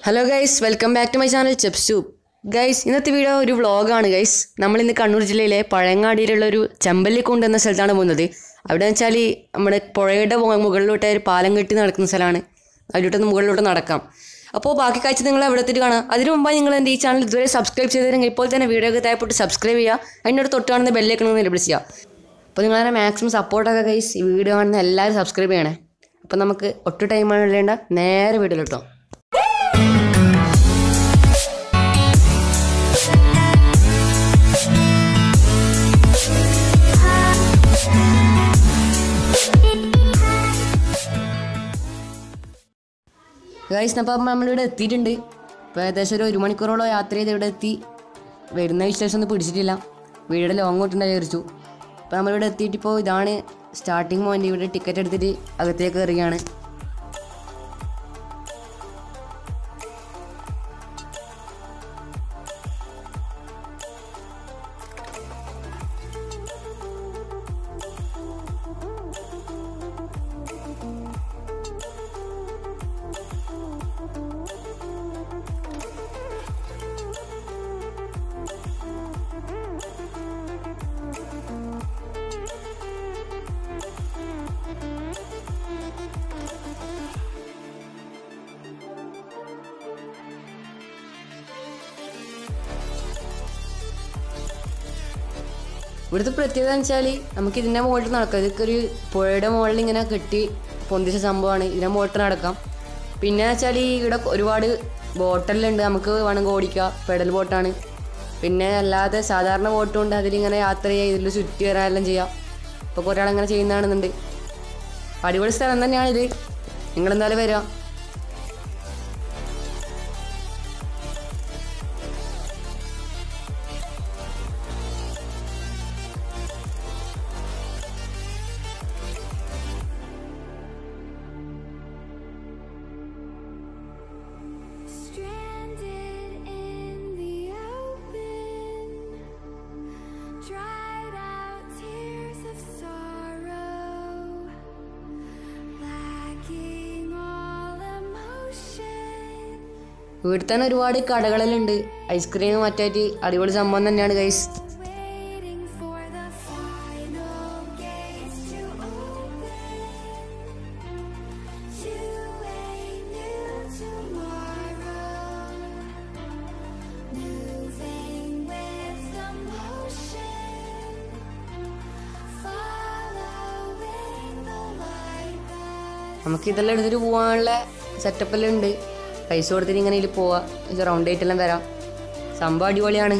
Hello guys welcome back to my channel ചെപ്സു guys ഇന്നത്തെ video ഒരു വ്ളോഗാണ് ഗൈസ് നമ്മൾ ഇന്ന് കണ്ണൂർ ജില്ലയിലെ പഴയങ്ങാടിയിലുള്ള ഒരു ചെമ്പല്ലിക്കുണ്ട് എന്ന സ്ഥലത്താണ് പോകുന്നത് അവിടെ വെച്ചാൽ നമ്മുടെ പുഴയുടെ മു- മുകളിലോട്ട് ഒരു പാലം കെട്ടി നടക്കുന്ന സ്ഥലമാണ് അതിലോട്ടൊന്ന് മുകളിലോട്ട് നടക്കാം അപ്പോൾ ബാക്കി കാഴ്ച നിങ്ങൾ എവിടെ എത്തിയിട്ട് കാണാം അതിന് മുമ്പായി നിങ്ങൾ എൻ്റെ ഈ ചാനൽ ഇതുവരെ സബ്സ്ക്രൈബ് ചെയ്തിരുന്നെങ്കിൽ ഇപ്പോൾ തന്നെ വീഡിയോ ഒക്കെ താഴെപ്പോട്ട് സബ്സ്ക്രൈബ് ചെയ്യുക അതിനോട് തൊട്ട് കാണുന്ന ബെല്ലേക്കണമെന്ന് നിലവിളി ചെയ്യുക അപ്പോൾ നിങ്ങളതിനെ മാക്സിമം സപ്പോർട്ടൊക്കെ ഗൈസ് ഈ വീഡിയോ കാണുന്ന എല്ലാവരും സബ്സ്ക്രൈബ് ചെയ്യണേ അപ്പോൾ നമുക്ക് ഒട്ടും ടൈമാണ് ഇല്ലേണ്ട നേരെ വീട്ടിലോട്ടോ ഗൈസ് അപ്പം നമ്മളിവിടെ എത്തിയിട്ടുണ്ട് ഇപ്പോൾ ഏകദേശം ഒരു ഒരു മണിക്കൂറോളം യാത്ര ചെയ്ത് ഇവിടെ എത്തി വരുന്ന വിശേഷം ഒന്നും പിടിച്ചിട്ടില്ല വീടിൻ്റെ ലോങ് ഔട്ടുണ്ടായി വിചാരിച്ചു അപ്പോൾ നമ്മളിവിടെ എത്തിയിട്ട് ഇപ്പോൾ ഇതാണ് സ്റ്റാർട്ടിങ് പോയിന്റ് ഇവിടെ ടിക്കറ്റ് എടുത്തിട്ട് അകത്തേക്ക് കയറുകയാണ് ഇവിടുത്തെ പ്രത്യേകത എന്ന് വെച്ചാൽ നമുക്ക് ഇതിൻ്റെ മുകളിൽ നടക്കാം ഇതൊക്കെ ഒരു പുഴയുടെ മുകളിൽ ഇങ്ങനെ കെട്ടി പൊന്തിച്ച സംഭവമാണ് ഇതിൻ്റെ മുകളിൽ നടക്കാം പിന്നെ വെച്ചാൽ ഇവിടെ ഒരുപാട് ബോട്ടെല്ലാം ഉണ്ട് നമുക്ക് വേണമെങ്കിൽ ഓടിക്കാം പെഡൽ ബോട്ടാണ് പിന്നെ അല്ലാതെ സാധാരണ ബോട്ടും ഉണ്ട് അതിലിങ്ങനെ യാത്ര ചെയ്യുക ഇതിൽ ചുറ്റി വരാനെല്ലാം ചെയ്യാം ഇപ്പോൾ കുറേ ആളങ്ങനെ ചെയ്യുന്നതാണെന്നുണ്ട് അടിപൊളി സ്ഥലം തന്നെയാണിത് നിങ്ങളെന്തായാലും വരാം Stranded in the open, dried out tears of sorrow, lacking all emotion. ഇവിടെ തന്നെ ഒരുപാട് കടകളെല്ലാം ഉണ്ട് ഐസ്ക്രീം മറ്റായിട്ട് അടിപൊളി സംഭവം തന്നെയാണ് guys Waiting for the final gates to open to a new tomorrow. Moving with the motion, following the light that നമുക്ക് ഇതെല്ലാം എടുത്തിട്ട് പോകാനുള്ള സെറ്റപ്പെല്ലാം ഉണ്ട് പൈസ കൊടുത്തിട്ട് ഇങ്ങനെ ഇതിൽ പോവാം റൗണ്ട് ആയിട്ടെല്ലാം വരാം സംഭവം അടിപൊളിയാണ്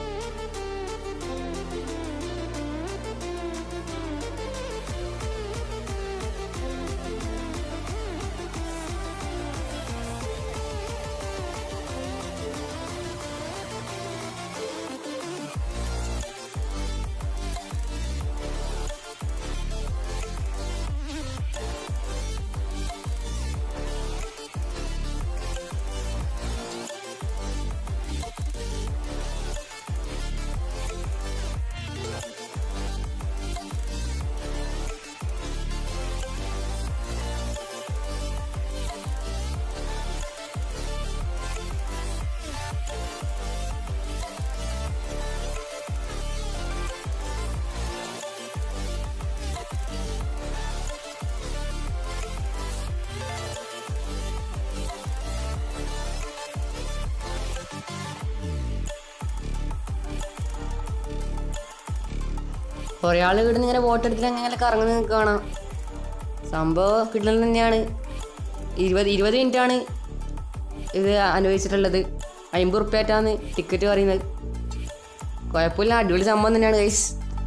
കുറേ ആൾ ഇവിടെ നിന്ന് ഇങ്ങനെ ബോട്ട് എടുത്തിട്ട് അങ്ങനെ കറങ്ങുന്നത് കാണാം സംഭവം കിട്ടുന്നത് തന്നെയാണ് ഇരുപത് ഇരുപത് മിനിറ്റാണ് ഇത് അനുഭവിച്ചിട്ടുള്ളത് അമ്പത് റുപ്യാറ്റാണ് ടിക്കറ്റ് പറയുന്നത് കുഴപ്പമില്ല അടിപൊളി സംഭവം തന്നെയാണ് ഗൈസ്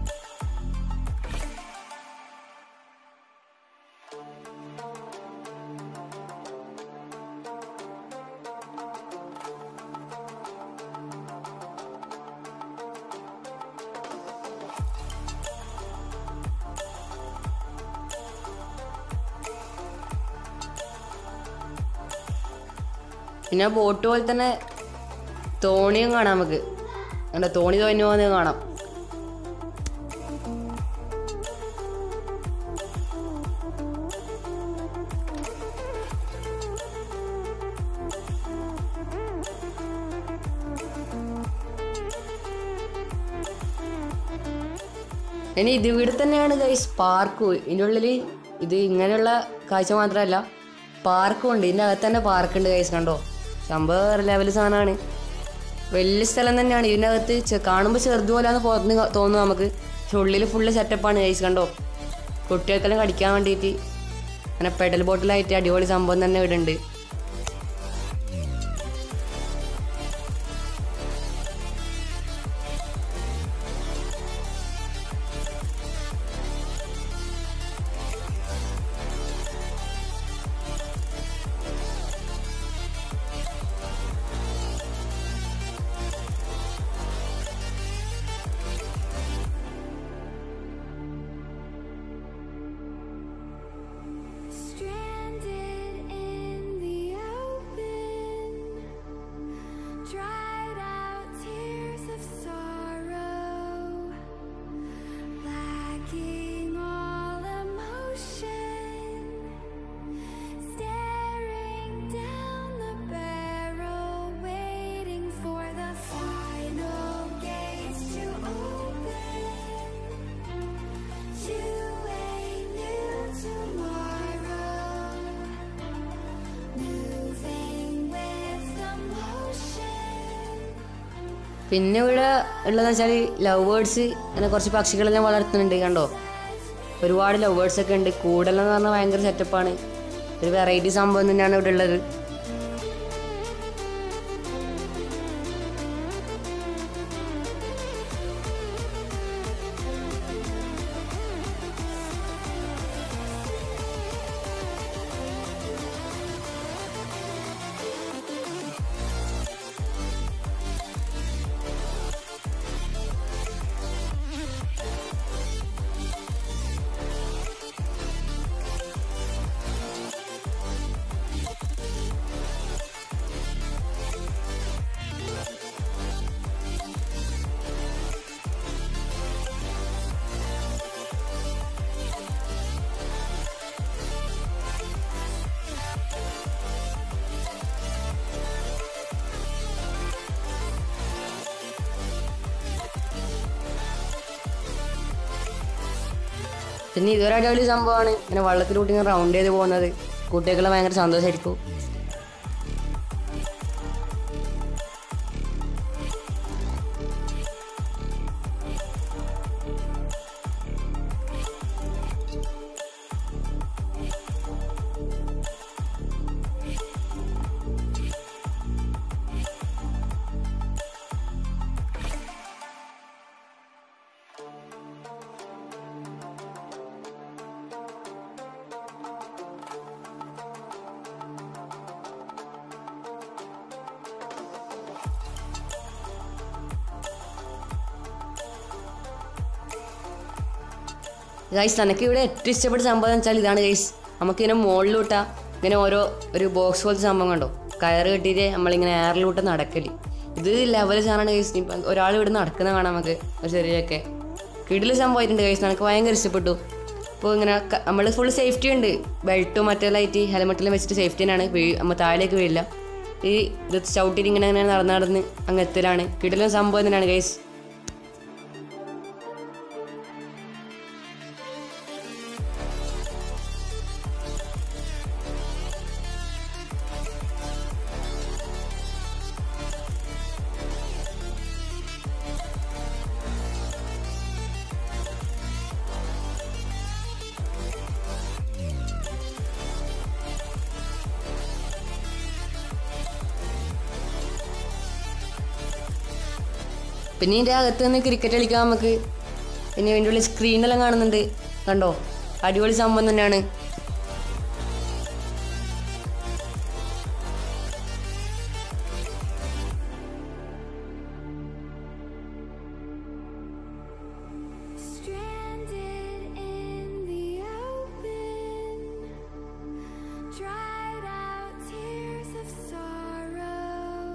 പിന്നെ ബോട്ട് പോലെ തന്നെ തോണിയും കാണാം നമുക്ക് എന്താ തോണി തോന്നി പോകുന്നത് കാണാം ഇനി ഇത് ഇവിടെ തന്നെയാണ് ഗൈസ് പാർക്ക് ഇതിൻ്റെ ഉള്ളിൽ ഇത് ഇങ്ങനെയുള്ള കാഴ്ച മാത്രമല്ല പാർക്കും ഉണ്ട് ഇതിൻ്റെ അകത്ത് തന്നെ പാർക്ക് ഉണ്ട് ഗൈസ് കണ്ടോ സംഭവം വേറെ ലെവൽ സാധനമാണ് വലിയ സ്ഥലം തന്നെയാണ് ഇതിൻ്റെ അകത്ത് ചെ- കാണുമ്പോൾ ചെറുത് പോലെയാണ് പുറത്ത് തോന്നുന്നു നമുക്ക് പക്ഷെ ഉള്ളിൽ ഫുള്ള് സെറ്റപ്പാണ് ഗൈസ് കണ്ടോ കുട്ടികൾക്കെല്ലാം കളിക്കാൻ വേണ്ടിയിട്ട് അങ്ങനെ പെഡൽ ബോട്ടിലായിട്ട് അടിപൊളി സംഭവം തന്നെ ഇവിടെ ഉണ്ട് Stranded in the open, dried out tears of sorrow, lacking all emotion, staring down the barrel, waiting for the final gates to open to a new tomorrow, moving with the motion. പിന്നെ ഇവിടെ ഉള്ളതെന്ന് വെച്ചാൽ love birds അങ്ങനെ കുറച്ച് പക്ഷികളെല്ലാം വളർത്തുന്നുണ്ട് കണ്ടോ ഒരുപാട് love birds ഒക്കെ ഉണ്ട് കൂടെല്ലാം എന്ന് പറഞ്ഞാൽ ഭയങ്കര സെറ്റപ്പാണ് ഒരു വെറൈറ്റി സംഭവം തന്നെയാണ് ഇവിടെ ഉള്ളത് പിന്നെ ഇതൊരു അടിപൊളി സംഭവമാണ് ഇങ്ങനെ വള്ളത്തിലൂട്ടി ഇങ്ങനെ റൗണ്ട് ചെയ്ത് പോകുന്നത് കുട്ടികൾക്കെല്ലാം ഭയങ്കര സന്തോഷമായിരിക്കും ഗൈസ് എനിക്ക് ഇവിടെ ഏറ്റവും ഇഷ്ടപ്പെട്ട സംഭവം എന്ന് വെച്ചാൽ ഇതാണ് ഗൈസ് നമുക്ക് ഇങ്ങനെ മുകളിലൂട്ടാ ഇങ്ങനെ ഓരോ ഒരു ബോക്സ് പോലത്തെ സംഭവം കണ്ടോ കയറ് കെട്ടിയിട്ട് നമ്മളിങ്ങനെ എയറിലൂട്ട് നടക്കല് ഇത് ലെവൽ സാധനമാണ് ഗൈസ് ഒരാൾ ഇവിടെ നടക്കുന്ന കാണാം നമുക്ക് ഒരു ചെറിയൊക്കെ കിടില് സംഭവമായിട്ടുണ്ട് ഗൈസ് എനിക്ക് ഭയങ്കര ഇഷ്ടപ്പെട്ടു അപ്പോൾ ഇങ്ങനെ നമ്മൾ ഫുൾ സേഫ്റ്റി ഉണ്ട് ബെൽറ്റും മറ്റെല്ലായിട്ട് ഹെൽമെറ്റിലും വെച്ചിട്ട് സേഫ്റ്റി തന്നെയാണ് വീ- നമ്മൾ താഴേക്ക് വീഴില്ല ഈ ഇത് ചവിട്ടിയിട്ട് ഇങ്ങനെ ഇങ്ങനെ നടന്ന് നടന്ന് അങ്ങ് എത്തലാണ് കിടിലും സംഭവം തന്നെയാണ് ഗൈസ് പിന്നെ ഇതിൻ്റെ അകത്ത് നിന്ന് ക്രിക്കറ്റ് കളിക്കാൻ നമുക്ക് പിന്നെ ഇതിൻ്റെ ഉള്ളിൽ സ്ക്രീനെല്ലാം കാണുന്നുണ്ട് കണ്ടോ അടിപൊളി സംഭവം തന്നെയാണ് Stranded in the open, dried out tears of sorrow,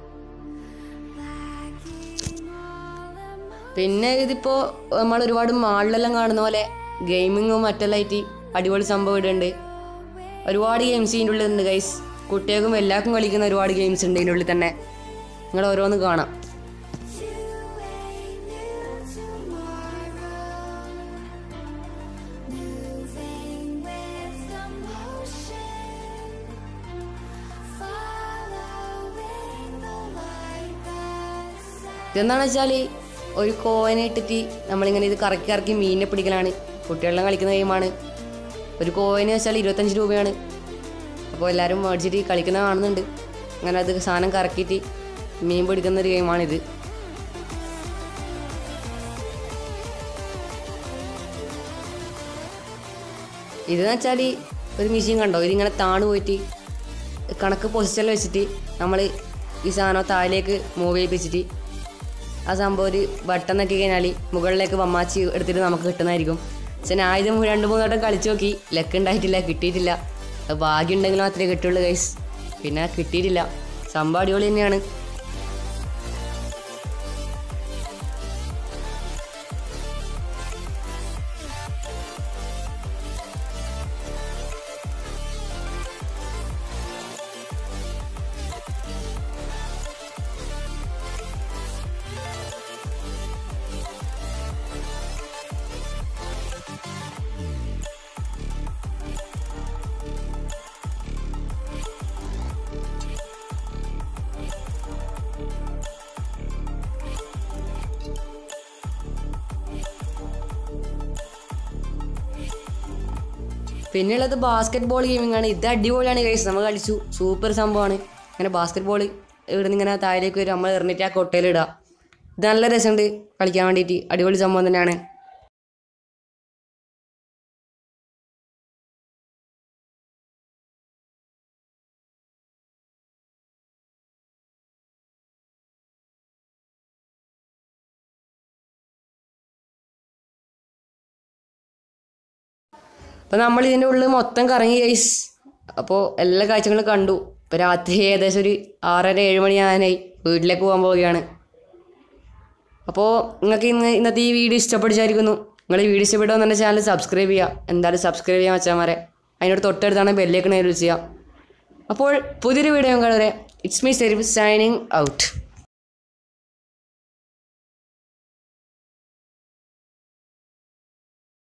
lacking all emotion. പിന്നെ ഇതിപ്പോൾ നമ്മൾ ഒരുപാട് മാളിലെല്ലാം കാണുന്ന പോലെ ഗെയിമിങ്ങും മറ്റെല്ലായിട്ട് അടിപൊളി സംഭവം ഇവിടെ ഉണ്ട് ഒരുപാട് ഗെയിംസ് ഇതിൻ്റെ ഉള്ളിൽ ഉണ്ട് ഗൈസ് കുട്ടികൾക്കും എല്ലാവർക്കും കളിക്കുന്ന ഒരുപാട് ഗെയിംസ് ഉണ്ട് ഇതിൻ്റെ ഉള്ളിൽ തന്നെ നിങ്ങൾ ഓരോന്ന് കാണാം To a new tomorrow, ഇതെന്താണെന്ന് വെച്ചാൽ ഒരു കോവനെ ഇട്ടിട്ട് നമ്മളിങ്ങനെ ഇത് കറക്കി കറക്കി മീനിനെ പിടിക്കലാണ് കുട്ടികളെല്ലാം കളിക്കുന്ന ഗെയിമാണ് ഒരു കോവന് വെച്ചാൽ ഇരുപത്തഞ്ച് രൂപയാണ് അപ്പോൾ എല്ലാവരും മേടിച്ചിട്ട് കളിക്കുന്ന കാണുന്നുണ്ട് അങ്ങനെ അത് സാധനം കറക്കിയിട്ട് മീൻ പിടിക്കുന്ന ഒരു ഗെയിമാണിത് ഇതെന്ന് വെച്ചാൽ ഒരു മെഷീൻ കണ്ടോ ഇതിങ്ങനെ താണു പോയിട്ട് കണക്ക് പൊസിഷനിൽ വെച്ചിട്ട് നമ്മൾ ഈ സാധനം താഴേക്ക് മൂവ് ചെയ്യിപ്പിച്ചിട്ട് ആ സംഭവം ഒരു ബട്ടൺ നോക്കി കഴിഞ്ഞാൽ മുകളിലേക്ക് വമ്മാച്ചി എടുത്തിട്ട് നമുക്ക് കിട്ടുന്നതായിരിക്കും പക്ഷെ ഞാൻ ഇത് രണ്ട് മൂന്ന് വട്ടം കളിച്ചു നോക്കി ലക്ക് ഉണ്ടായിട്ടില്ല കിട്ടിയിട്ടില്ല അത് ഭാഗ്യം ഉണ്ടെങ്കിൽ മാത്രമേ കിട്ടുള്ളൂ ഗൈസ് പിന്നെ കിട്ടിയിട്ടില്ല സംഭവം അടിപൊളി തന്നെയാണ് പിന്നെയുള്ളത് ബാസ്കറ്റ് ബോൾ ഗെയിമിംഗ് ആണ് ഇത് അടിപൊളിയാണ് ഗൈസ് നമ്മൾ കളിച്ചു സൂപ്പർ സംഭവമാണ് ഇങ്ങനെ ബാസ്കറ്റ് ബോൾ ഇവിടെ നിന്ന് ഇങ്ങനെ താഴേക്ക് വരും നമ്മൾ എറിഞ്ഞിട്ട് ആ കൊട്ടയിലിടുക ഇത് നല്ല രസമുണ്ട് കളിക്കാൻ വേണ്ടിയിട്ട് അടിപൊളി സംഭവം തന്നെയാണ് അപ്പോൾ നമ്മൾ ഇതിൻ്റെ ഉള്ളിൽ മൊത്തം കറങ്ങി ഗൈസ് അപ്പോൾ എല്ലാ കാഴ്ചകളും കണ്ടു ഇപ്പോൾ രാത്രി ഏകദേശം ഒരു ആറര ഏഴ് മണി ആകാനായി വീട്ടിലേക്ക് പോകാൻ പോവുകയാണ് അപ്പോൾ നിങ്ങൾക്ക് ഇന്ന് ഇന്നത്തെ ഈ വീഡിയോ ഇഷ്ടപ്പെടിച്ചായിരിക്കുന്നു നിങ്ങൾ ഈ വീഡിയോ ഇഷ്ടപ്പെടുമോ എൻ്റെ ചാനൽ സബ്സ്ക്രൈബ് ചെയ്യുക എന്തായാലും സബ്സ്ക്രൈബ് ചെയ്യാൻ വെച്ചാൽ അതിനോട് തൊട്ടടുത്താണ് ബെല്ലേക്ക് നേരിൽ ചെയ്യുക അപ്പോൾ പുതിയൊരു വീഡിയോ കാണുവരെ it's me Serif signing out